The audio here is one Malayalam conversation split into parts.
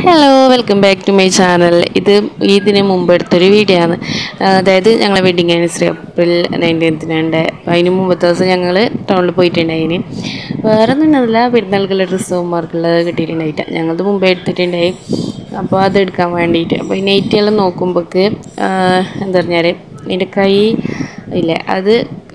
hello welcome back to my channel ഇത് ഇതിന് മുമ്പ് എടുത്തൊരു വീഡിയോ ആണ് അതായത് ഞങ്ങളെ വെഡിങ് ആനിവേഴ്സറി ഏപ്രിൽ നയൻറ്റീൻത്തിനുണ്ട് അപ്പോൾ അതിന് മുമ്പത്തെ ദിവസം ഞങ്ങൾ ടൗണിൽ പോയിട്ടുണ്ടായിന് വേറെ ഒന്നുമില്ല പെരുന്നാൾക്കുള്ള ഡ്രസ്സും മാർക്കുള്ളത് കിട്ടിയിട്ടുണ്ടായിട്ട് ഞങ്ങളത് മുമ്പേ എടുത്തിട്ടുണ്ടായി അപ്പോൾ അത് എടുക്കാൻ വേണ്ടിയിട്ട് അപ്പോൾ ഈ നൈറ്റിയെല്ലാം നോക്കുമ്പോൾക്ക് എന്താ പറഞ്ഞാൽ എൻ്റെ കൈ ഇല്ലേ അത്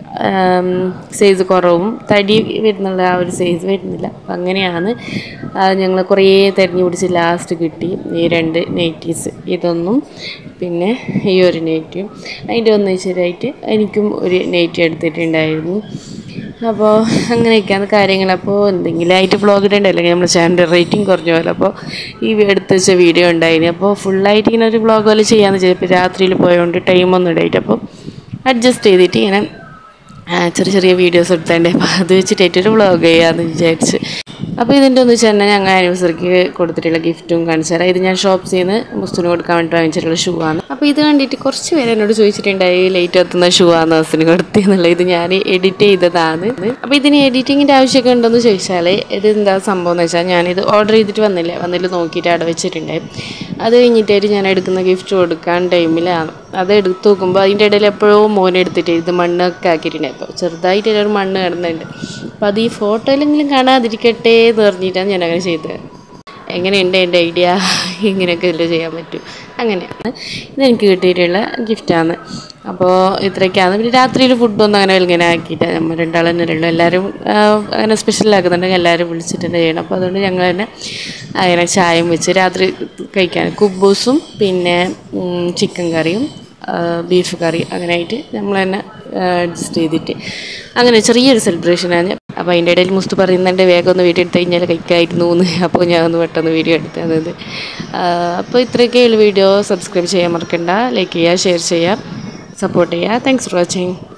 സൈസ് കുറവും തടി വരുന്നുള്ള ആ ഒരു സൈസ് വരുന്നില്ല അപ്പം അങ്ങനെയാണ് ഞങ്ങൾ കുറേ തിരഞ്ഞു പിടിച്ച് ലാസ്റ്റ് കിട്ടി ഈ രണ്ട് നൈറ്റീസ് ഇതൊന്നും പിന്നെ ഈ ഒരു നൈറ്റിയും അതിൻ്റെ ഒന്നിച്ചതായിട്ട് എനിക്കും ഒരു നൈറ്റി എടുത്തിട്ടുണ്ടായിരുന്നു അപ്പോൾ അങ്ങനെയൊക്കെയാണ് കാര്യങ്ങൾ അപ്പോൾ എന്തെങ്കിലും ആയിട്ട് വ്ളോഗ് ഇടേണ്ട അല്ലെങ്കിൽ നമ്മുടെ ചാനൽ റേറ്റിംഗ് കുറഞ്ഞ പോലെ അപ്പോൾ ഈ എടുത്ത് വെച്ച വീഡിയോ ഉണ്ടായിരുന്നു അപ്പോൾ ഫുള്ളായിട്ട് ഇങ്ങനെ ഒരു വ്ളോഗ് പോലെ ചെയ്യാമെന്ന് വെച്ചാൽ രാത്രിയിൽ പോയതുകൊണ്ട് ടൈമൊന്നും ഇടായിട്ട് അപ്പോൾ അഡ്ജസ്റ്റ് ചെയ്തിട്ട് ഇങ്ങനെ ആ, ചെറിയ ചെറിയ വീഡിയോസ് എടുത്തതിൻ്റെ അപ്പോൾ അത് വെച്ചിട്ട് ഏറ്റവും വ്ളോഗ് ചെയ്യാമെന്ന് വിചാരിച്ച് അപ്പോൾ ഇതിൻ്റെ ഒന്ന് വെച്ച് തന്നെ ഞങ്ങൾ ആനിവേഴ്സറിക്ക് കൊടുത്തിട്ടുള്ള ഗിഫ്റ്റും കാണിച്ചു തരാം ഇത് ഞാൻ ഷോപ്സിൽ നിന്ന് മുസ്തുവിന് കൊടുക്കാൻ വേണ്ടി വാങ്ങിച്ചിട്ടുള്ള ഷൂ ആണ് അപ്പോൾ ഇത് കണ്ടിട്ട് കുറച്ച് പേര് എന്നോട് ചോദിച്ചിട്ടുണ്ടായി ലേറ്റ് എത്തുന്ന ഷൂ ആണ് ഹസിന് കൊടുത്തെന്നുള്ളത് ഇത് ഞാൻ എഡിറ്റ് ചെയ്തതാണ് അപ്പോൾ ഇതിന് എഡിറ്റിങ്ങിൻ്റെ ആവശ്യമൊക്കെ ഉണ്ടോയെന്ന് ചോദിച്ചാൽ ഇത് എന്താ സംഭവം എന്ന് വെച്ചാൽ ഞാനിത് ഓർഡർ ചെയ്തിട്ട് വന്നില്ല വന്നിട്ട് നോക്കിയിട്ട് അവിടെ വെച്ചിട്ടുണ്ടായി അത് കഴിഞ്ഞിട്ടായിട്ട് ഞാൻ എടുക്കുന്ന ഗിഫ്റ്റ് കൊടുക്കാൻ ടൈമിലാണ് അത് എടുത്ത് നോക്കുമ്പോൾ അതിൻ്റെ ഇടയിൽ എപ്പോഴോ മോനെ എടുത്തിട്ട് ഇത് മണ്ണൊക്കെ ആക്കിയിട്ടുണ്ട് അപ്പോൾ ചെറുതായിട്ട് ഒരു മണ്ണ് കിടന്നുണ്ട് അപ്പോൾ അത് ഈ ഫോട്ടോയിലെങ്കിലും കാണാതിരിക്കട്ടെ എന്ന് പറഞ്ഞിട്ടാണ് ഞാൻ അങ്ങനെ ചെയ്തത് എങ്ങനെയുണ്ട് എൻ്റെ ഐഡിയ ഇങ്ങനെയൊക്കെ ഇതിൽ ചെയ്യാൻ പറ്റും അങ്ങനെയാണ് ഇതെനിക്ക് കിട്ടിയിട്ടുള്ള ഗിഫ്റ്റാണ് അപ്പോൾ ഇത്രയൊക്കെയാണ് പിന്നെ രാത്രിയിൽ ഫുഡൊന്നും അങ്ങനെ ഇങ്ങനെ ആക്കിയിട്ട് നമ്മൾ രണ്ടാളും തന്നെ ഉള്ളൂ എല്ലാവരും ആ, അങ്ങനെ സ്പെഷ്യലാക്കുന്നുണ്ടെങ്കിൽ എല്ലാവരും വിളിച്ചിട്ട് തന്നെ ചെയ്യണം അപ്പോൾ അതുകൊണ്ട് ഞങ്ങൾ തന്നെ അങ്ങനെ ചായയും വെച്ച് രാത്രി കഴിക്കാൻ കുബൂസും പിന്നെ ഉം, ചിക്കൻ കറിയും ആ, ബീഫ് കറി അങ്ങനെ ആയിട്ട് നമ്മൾ തന്നെ അഡ്ജസ്റ്റ് ചെയ്തിട്ട് അങ്ങനെ ചെറിയൊരു സെലിബ്രേഷനാണ് അപ്പോൾ അതിൻ്റെ ഇടയിൽ മുസ്തു പറയുന്നുണ്ട് വേഗം ഒന്ന് വീഡിയോ എടുത്ത് കഴിഞ്ഞാൽ കഴിക്കായിരുന്നു എന്ന് അപ്പോൾ ഞാൻ ഒന്ന് പെട്ടെന്ന് വീഡിയോ എടുത്തത് അപ്പോൾ ഇത്രയൊക്കെയുള്ള വീഡിയോ സബ്സ്ക്രൈബ് ചെയ്യാൻ മറക്കണ്ട ലൈക്ക് ചെയ്യുക ഷെയർ ചെയ്യുക സപ്പോർട്ട് ചെയ്യുക താങ്ക്സ് ഫോർ വാച്ചിങ്